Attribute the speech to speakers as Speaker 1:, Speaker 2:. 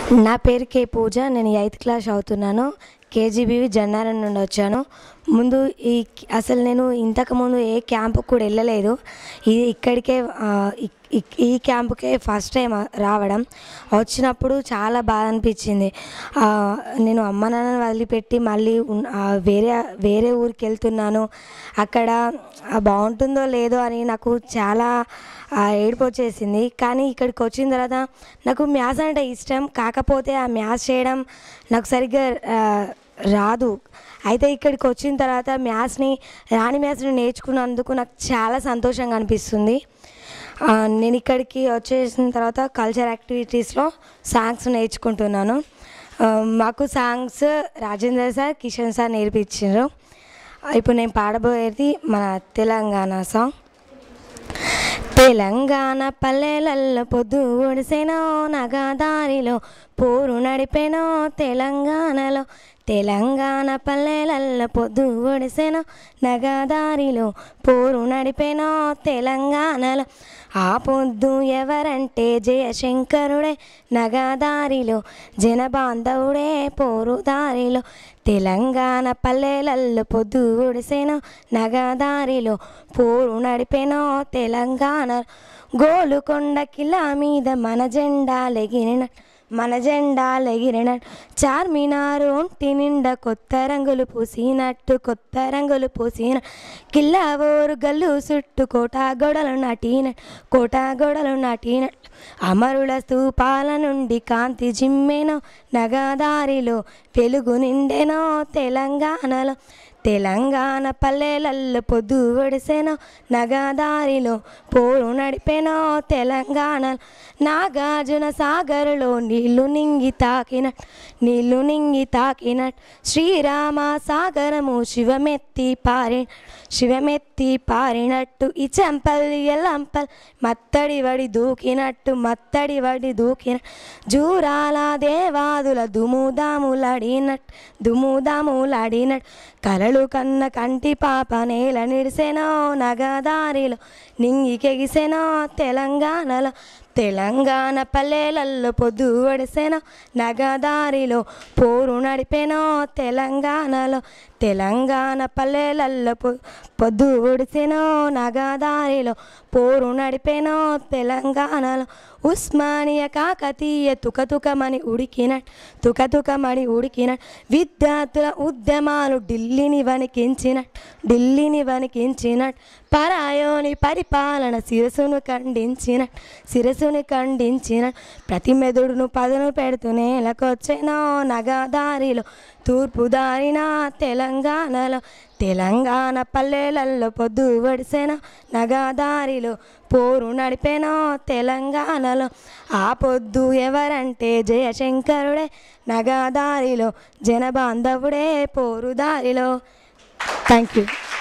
Speaker 1: నా పేరు కే పూజ నేను ఎయిత్ క్లాస్ అవుతున్నాను కేజీబీవి జన్నారం నుండి వచ్చాను ముందు ఈ అసలు నేను ఇంతకుముందు ఏ క్యాంపుకు కూడా వెళ్ళలేదు ఇది ఇక్కడికే ఆ, ఇక్- ఇక్- ఈ క్యాంపుకే ఫస్ట్ టైం రావడం వచ్చినప్పుడు చాలా బాధ అనిపించింది ఆ, నేను అమ్మ నాన్నని వదిలిపెట్టి మళ్ళీ ఉన్- ఆ, వేరే వేరే ఊరికి వెళ్తున్నాను అక్కడ ఆ, బాగుంటుందో లేదో అని నాకు చాలా ఆ, ఏడుపు వచ్చేసింది కానీ ఇక్కడికి వచ్చిన తర్వాత నాకు మ్యాథ్స్ అంటే ఇష్టం కాకపోతే ఆ మ్యాథ్స్ చేయడం నాకు సరిగ్గా ఆ, రాదు అయితే ఇక్కడికి వచ్చిన తర్వాత మ్యాథ్స్ని రాని మ్యాథ్స్ని నేర్చుకున్నందుకు నాకు చాలా సంతోషంగా అనిపిస్తుంది ఆ, నేను ఇక్కడికి వచ్చేసిన తర్వాత కల్చర్ యాక్టివిటీస్లో సాంగ్స్ నేర్చుకుంటున్నాను ఆ, మాకు songs Rajendra sir Kishan sir నేర్పించారు ఇప్పుడు నేను పాడబోయేది మన తెలంగాణ సాంగ్ తెలంగాణ పల్లెలల్లో పొద్దు ఒడిసెనో నగదారిలో పోరు నడిపెనో తెలంగాణలో తెలంగాణ పల్లెలల్లో పొద్దు ఒడిసెనో నగదారిలో పోరు నడిపెనో తెలంగాణలో ఆ పొద్దు ఎవరంటే జయశంకరుడే నగదారిలో జనబాంధవుడే పోరు దారిలో తెలంగాణ పల్లెలల్లో పొద్దు ఒడిసెనో నగదారిలో పోరు నడిపెనో తెలంగాణ గోలుకొండ కిలా మీద మన జెండా లెగిరిన మన జెండా లెగిరిన చార్మినారు ఒంటి నిండా కొత్త రంగులు పూసినట్టు కొత్త రంగులు పూసిన కిల్లా ఓరు గల్లు చుట్టూ కోట గొడలు నాటిన కోట గొడలు నాటిన అమరుల స్తూపాల నుండి కాంతి జిమ్మెనో నగదారిలో వెలుగు నిండెనో తెలంగాణలో తెలంగాణ పల్లెలల్లో పొద్దు ఒడిసెనో నగదారిలో పోరు నడిపెనో తెలంగాణ నాగార్జున సాగర్లో నీళ్లు నింగి తాకినట్ నీళ్లు నింగి తాకినట్ శ్రీరామ సాగరము శివమెత్తి పారి శివమెత్తి పారినట్టు ఈ చెంపల్లి ఎల్లంపల్ మత్తడి వడి దూకినట్టు మత్తడి వడి దూకిన జూరాల దేవాదుల దుముదాములాడినట్ దుముదాములాడినట్ కలలు కన్న కంటి పాప నేల నిడిసెనో నగదారిలో నింగికెగిసెనో తెలంగాణలో తెలంగాణ పల్లెలల్లో పొద్దు ఒడిసెనో నగదారిలో పోరు నడిపెనో తెలంగాణలో తెలంగాణ పల్లెలల్లో పొ పొద్దు ఒడిసెనో నగదారిలో పోరు నడిపెనో తెలంగాణలో ఉస్మానియా కాకతీయ తుకతుకమని ఉడికిన తుకతుకమని ఉడికిన విద్యార్థుల ఉద్యమాలు ఢిల్లీని వణికించిన ఢిల్లీని వణికించిన పరాయోని పరిపాలన శిరసును ఖండించిన శిరసును ఖండించిన ప్రతి మెదుడును పదును పెడుతూ నేలకొచ్చెనో నగదారిలో తూర్పు దారిన తెలంగాణలో తెలంగాణ పల్లెలల్లో పొద్దు వడిసెనో నగదారిలో పోరు నడిపెనో తెలంగాణలో ఆ పొద్దు ఎవరంటే జయశంకరుడే నగదారిలో జనబాంధవుడే పోరు దారిలో థ్యాంక్ యూ